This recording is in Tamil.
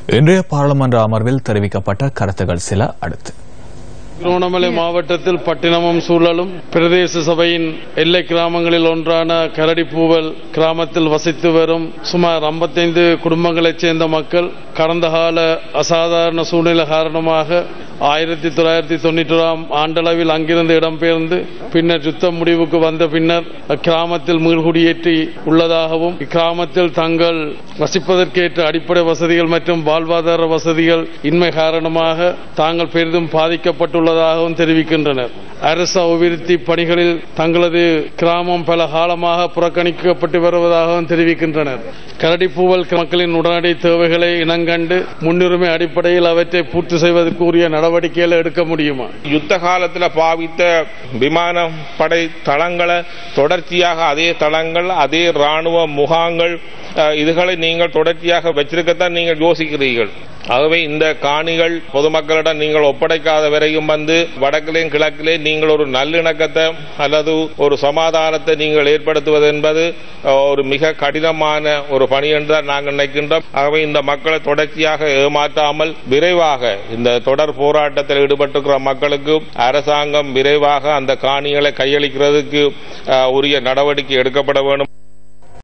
இன்றைய பாராளுமன்ற அமர்வில் தெரிவிக்கப்பட்ட கருத்துகள் சில அடுத்து திருவண்ணாமலை மாவட்டத்தில் பட்டினமும் சூழலும் பிரதேச சபையின் எல்லை கிராமங்களில் ஒன்றான கரடிப்பூவல் கிராமத்தில் வசித்து வரும் சுமார் 55 குடும்பங்களைச் சேர்ந்த மக்கள் கடந்த கால அசாதாரண சூழ்நிலை காரணமாக ஆயிரத்தி தொள்ளாயிரத்தி தொண்ணூற்றாம் ஆண்டளவில் அங்கிருந்து இடம்பெயர்ந்து பின்னர் யுத்தம் முடிவுக்கு வந்த பின்னர் அக்கிராமத்தில் மீள்குடியேற்றி உள்ளதாகவும் இக்கிராமத்தில் தங்கள் வசிப்பதற்கேற்ற அடிப்படை வசதிகள் மற்றும் வாழ்வாதார வசதிகள் இன்மை காரணமாக தாங்கள் பெரிதும் பாதிக்கப்பட்டுள்ளதாகவும் தெரிவிக்கின்றனர் அரசு அபிவிருத்தி பணிகளில் தங்களது கிராமம் பல காலமாக புறக்கணிக்கப்பட்டு வருவதாகவும் தெரிவிக்கின்றனர் கரடிப்பூவல் மக்களின் உடனடி தேவைகளை இனங்கண்டு முன்னுரிமை அடிப்படையில் அவற்றை பூர்த்தி செய்வதற்கு உரிய நடவடிக்கைகளை எடுக்க முடியுமா யுத்த காலத்துல பாவித்த விமான படை தளங்களை தொடர்ச்சியாக அதே தளங்கள் அதே ராணுவ முகாங்கள் அஹ், இதுகளை நீங்கள் தொடர்ச்சியாக வச்சிருக்கத்தான் நீங்கள் யோசிக்கிறீர்கள் ஆகவே இந்த காணிகள் பொதுமக்களிடம் நீங்கள் ஒப்படைக்காத வரையும் வந்து வடக்கிலேயும் கிழக்கிலேயும் நீங்கள் ஒரு நல்லிணக்கத்தை அல்லது ஒரு சமாதானத்தை நீங்கள் ஏற்படுத்துவது என்பது அஹ், ஒரு மிக கடினமான ஒரு பணி என்று தான் நாங்கள் நினைக்கின்றோம் ஆகவே இந்த மக்களை தொடர்ச்சியாக ஏமாற்றாமல் விரைவாக இந்த தொடர் போராட்டத்தில் ஈடுபட்டிருக்கிற மக்களுக்கு அரசாங்கம் விரைவாக அந்த காணிகளை கையளிக்கிறதுக்கு அஹ், உரிய நடவடிக்கை எடுக்கப்பட வேண்டும்